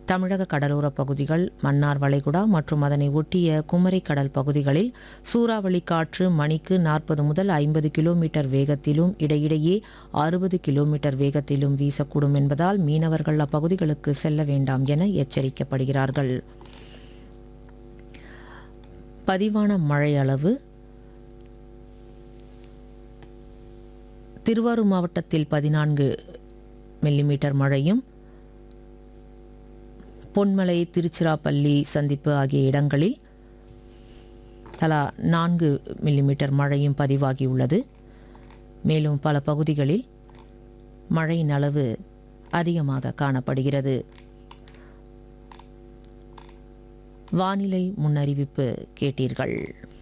தமிழக கடலோரப் பகுதிகள் மன்னார் வளைகுடா மற்றும் அதனை ஒட்டிய குமரி கடல் பகுதிகளில் சூறாவளி காற்று மணிக்கு நாற்பது முதல் ஐம்பது கிலோமீட்டர் வேகத்திலும் இடையிடையே அறுபது கிலோமீட்டர் வேகத்திலும் வீசக்கூடும் என்பதால் மீனவர்கள் அப்பகுதிகளுக்கு செல்ல வேண்டாம் என எச்சரிக்கப்படுகிறார்கள் பதிவான மழை அளவு திருவாரூர் மாவட்டத்தில் பதினான்கு மில்லிமீட்டர் மழையும் பொன்மலை திருச்சிராப்பள்ளி சந்திப்பு ஆகிய இடங்களில் தலா நான்கு மில்லிமீட்டர் மழையும் பதிவாகியுள்ளது மேலும் பல பகுதிகளில் மழையின் அளவு அதிகமாக காணப்படுகிறது வானிலை முன்னறிவிப்பு கேட்டீர்கள்